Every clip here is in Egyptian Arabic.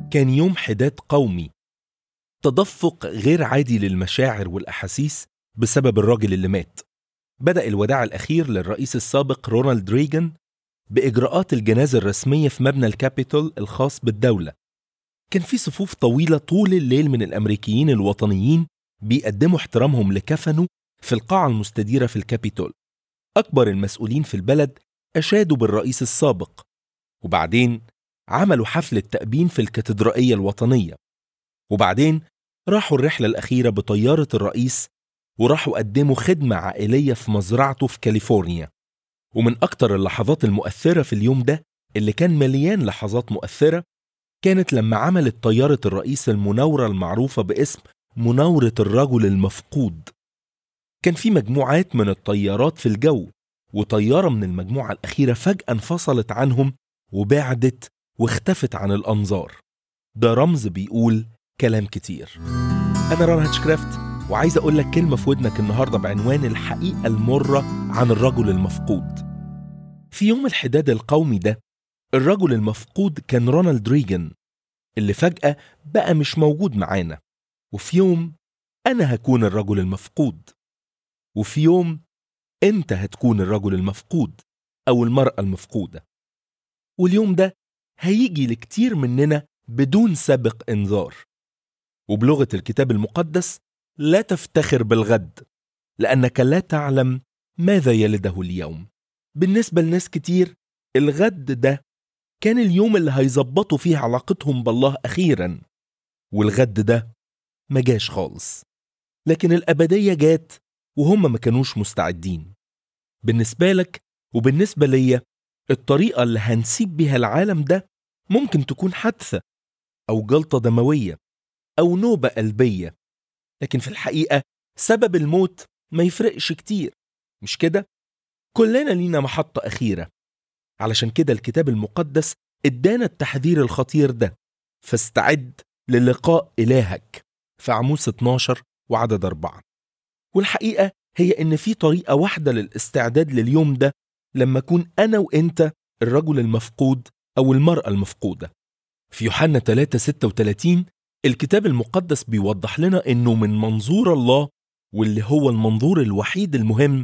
كان يوم حداد قومي تدفق غير عادي للمشاعر والأحاسيس بسبب الراجل اللي مات بدأ الوداع الأخير للرئيس السابق رونالد ريغان بإجراءات الجنازة الرسمية في مبنى الكابيتول الخاص بالدولة كان في صفوف طويلة طول الليل من الأمريكيين الوطنيين بيقدموا احترامهم لكفنه في القاعة المستديرة في الكابيتول أكبر المسؤولين في البلد أشادوا بالرئيس السابق وبعدين عملوا حفلة تأبين في الكاتدرائية الوطنية وبعدين راحوا الرحلة الأخيرة بطيارة الرئيس وراحوا قدموا خدمة عائلية في مزرعته في كاليفورنيا ومن أكتر اللحظات المؤثرة في اليوم ده اللي كان مليان لحظات مؤثرة كانت لما عملت طيارة الرئيس المناورة المعروفة باسم مناورة الرجل المفقود كان في مجموعات من الطيارات في الجو وطيارة من المجموعة الأخيرة فجأة انفصلت عنهم وبعدت واختفت عن الأنظار ده رمز بيقول كلام كتير أنا ران هاتشكرافت وعايز أقول لك كلمة في ودنك النهاردة بعنوان الحقيقة المرة عن الرجل المفقود في يوم الحداد القومي ده الرجل المفقود كان رونالد ريجن اللي فجأة بقى مش موجود معانا وفي يوم أنا هكون الرجل المفقود وفي يوم أنت هتكون الرجل المفقود أو المرأة المفقودة واليوم ده هيجي لكتير مننا بدون سابق إنذار وبلغة الكتاب المقدس لا تفتخر بالغد لأنك لا تعلم ماذا يلده اليوم بالنسبة لناس كتير الغد ده كان اليوم اللي هيظبطوا فيه علاقتهم بالله أخيرا والغد ده ما جاش خالص لكن الأبدية جات وهم ما كانوش مستعدين بالنسبة لك وبالنسبة ليا الطريقة اللي هنسيب بيها العالم ده ممكن تكون حادثة أو جلطة دموية أو نوبة قلبية لكن في الحقيقة سبب الموت ما يفرقش كتير مش كده؟ كلنا لينا محطة أخيرة علشان كده الكتاب المقدس ادانا التحذير الخطير ده فاستعد للقاء إلهك في عموس 12 وعدد أربعة والحقيقة هي إن في طريقة واحدة للاستعداد لليوم ده لما أكون أنا وإنت الرجل المفقود أو المرأة المفقودة في يوحنا 3 36 الكتاب المقدس بيوضح لنا إنه من منظور الله واللي هو المنظور الوحيد المهم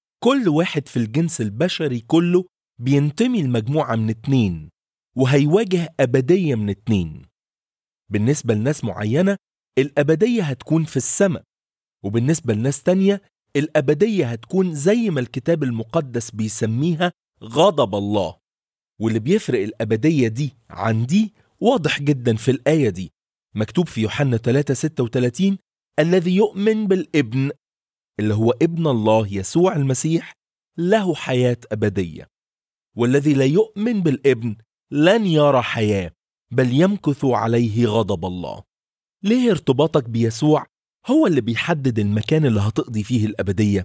كل واحد في الجنس البشري كله بينتمي لمجموعة من اتنين وهيواجه أبدية من اتنين بالنسبة لناس معينة الأبدية هتكون في السماء وبالنسبة لناس تانية الأبدية هتكون زي ما الكتاب المقدس بيسميها غضب الله واللي بيفرق الأبدية دي عن دي واضح جدا في الآية دي مكتوب في يوحنا 3 36 الذي يؤمن بالابن اللي هو ابن الله يسوع المسيح له حياة أبدية والذي لا يؤمن بالابن لن يرى حياة بل يمكث عليه غضب الله ليه ارتباطك بيسوع هو اللي بيحدد المكان اللي هتقضي فيه الأبدية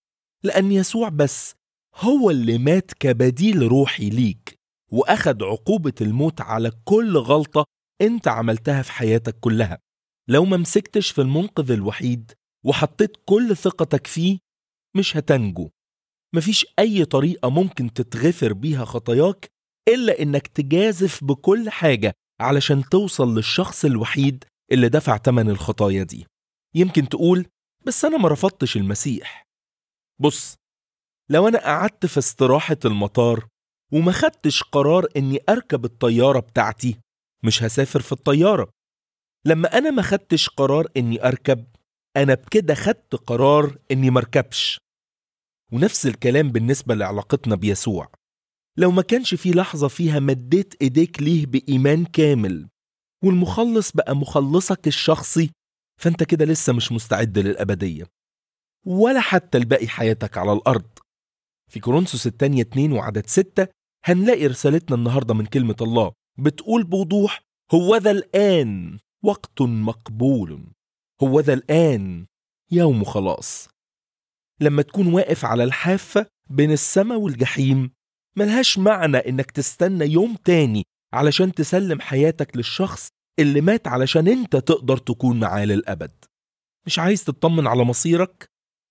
لأن يسوع بس هو اللي مات كبديل روحي ليك وأخد عقوبة الموت على كل غلطة أنت عملتها في حياتك كلها لو ما مسكتش في المنقذ الوحيد وحطيت كل ثقتك فيه مش هتنجو مفيش أي طريقة ممكن تتغفر بيها خطاياك إلا إنك تجازف بكل حاجة علشان توصل للشخص الوحيد اللي دفع تمن الخطايا دي يمكن تقول بس أنا ما رفضتش المسيح بص لو أنا قعدت في استراحة المطار وما خدتش قرار إني أركب الطيارة بتاعتي مش هسافر في الطيارة لما أنا ما خدتش قرار إني أركب أنا بكده خدت قرار إني مركبش ونفس الكلام بالنسبة لعلاقتنا بيسوع لو ما كانش في لحظة فيها مديت إيديك ليه بإيمان كامل والمخلص بقى مخلصك الشخصي فأنت كده لسه مش مستعد للأبدية ولا حتى لباقي حياتك على الأرض في كورنثوس الثانية 2 وعدد 6 هنلاقي رسالتنا النهاردة من كلمة الله بتقول بوضوح هو ذا الآن وقت مقبول هو ذا الآن يوم خلاص لما تكون واقف على الحافة بين السماء والجحيم ملهاش معنى إنك تستنى يوم تاني علشان تسلم حياتك للشخص اللي مات علشان انت تقدر تكون معاه للأبد مش عايز تطمن على مصيرك؟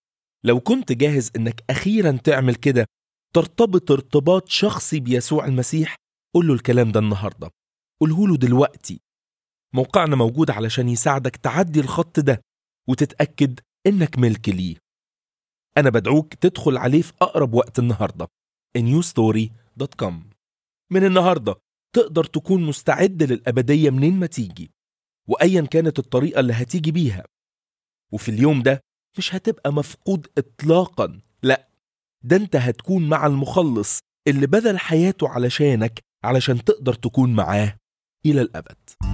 لو كنت جاهز انك اخيرا تعمل كده ترتبط ارتباط شخصي بيسوع المسيح قول له الكلام ده النهارده قوله له دلوقتي موقعنا موجود علشان يساعدك تعدي الخط ده وتتأكد إنك ملك ليه أنا بدعوك تدخل عليه في أقرب وقت النهاردة newstory.com من النهاردة تقدر تكون مستعد للأبدية منين ما تيجي وأيا كانت الطريقة اللي هتيجي بيها وفي اليوم ده مش هتبقى مفقود إطلاقا لا ده أنت هتكون مع المخلص اللي بذل حياته علشانك علشان تقدر تكون معاه إلى الأبد